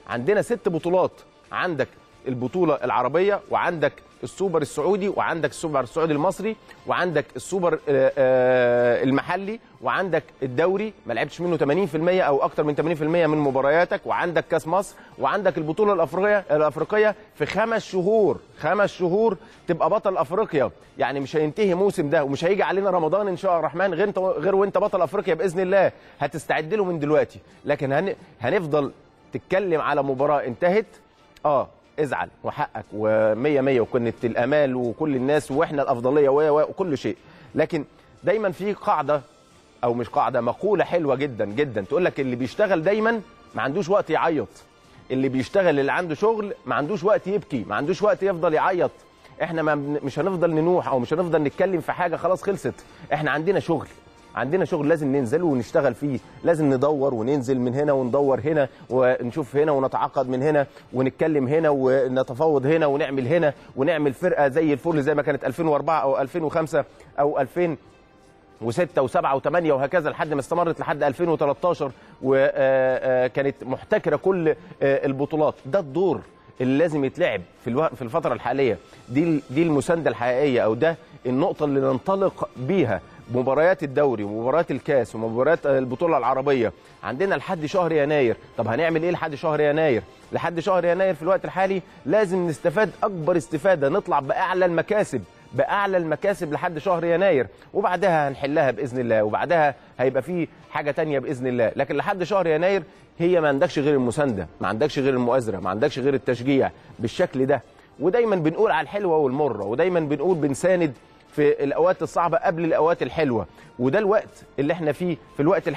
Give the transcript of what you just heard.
عندنا ست بطولات عندك البطوله العربيه وعندك السوبر السعودي وعندك السوبر السعودي المصري وعندك السوبر آه، آه، المحلي وعندك الدوري ما لعبتش منه 80% او اكتر من 80% من مبارياتك وعندك كاس مصر وعندك البطوله الافريقيه الافريقيه في خمس شهور خمس شهور تبقى بطل افريقيا يعني مش هينتهي موسم ده ومش هيجي علينا رمضان ان شاء الله الرحمن غير انت غير وانت بطل افريقيا باذن الله هتستعد له من دلوقتي لكن هن... هنفضل تتكلم على مباراه انتهت اه ازعل وحقك ومية مية وكنت الامال وكل الناس واحنا الافضليه و- و- وكل شيء لكن دايما في قاعده او مش قاعده مقوله حلوه جدا جدا تقول لك اللي بيشتغل دايما ما عندوش وقت يعيط اللي بيشتغل اللي عنده شغل ما عندوش وقت يبكي ما عندوش وقت يفضل يعيط احنا ما بن- مش هنفضل ننوح او مش هنفضل نتكلم في حاجه خلاص خلصت احنا عندنا شغل عندنا شغل لازم ننزل ونشتغل فيه لازم ندور وننزل من هنا وندور هنا ونشوف هنا ونتعاقد من هنا ونتكلم هنا ونتفاوض هنا ونعمل هنا ونعمل فرقه زي الفل زي ما كانت 2004 او 2005 او 2000 و6 و7 و8 وهكذا لحد ما استمرت لحد 2013 وكانت محتكره كل آه، البطولات ده الدور اللي لازم يتلعب في الو... في الفتره الحاليه دي ال- دي المسانده الحقيقيه او ده النقطه اللي ننطلق بيها مباريات الدوري ومباريات الكاس ومباريات البطوله العربيه عندنا لحد شهر يناير طب هنعمل ايه لحد شهر يناير لحد شهر يناير في الوقت الحالي لازم نستفاد اكبر استفاده نطلع باعلى المكاسب باعلى المكاسب لحد شهر يناير وبعدها هنحلها باذن الله وبعدها هيبقى في حاجه تانية باذن الله لكن لحد شهر يناير هي ما عندكش غير المسانده ما عندكش غير المؤازره ما عندكش غير التشجيع بالشكل ده ودايما بنقول على الحلوه والمره ودايما بنقول بنساند في الاوقات الصعبه قبل الاوقات الحلوه وده الوقت اللي احنا فيه في الوقت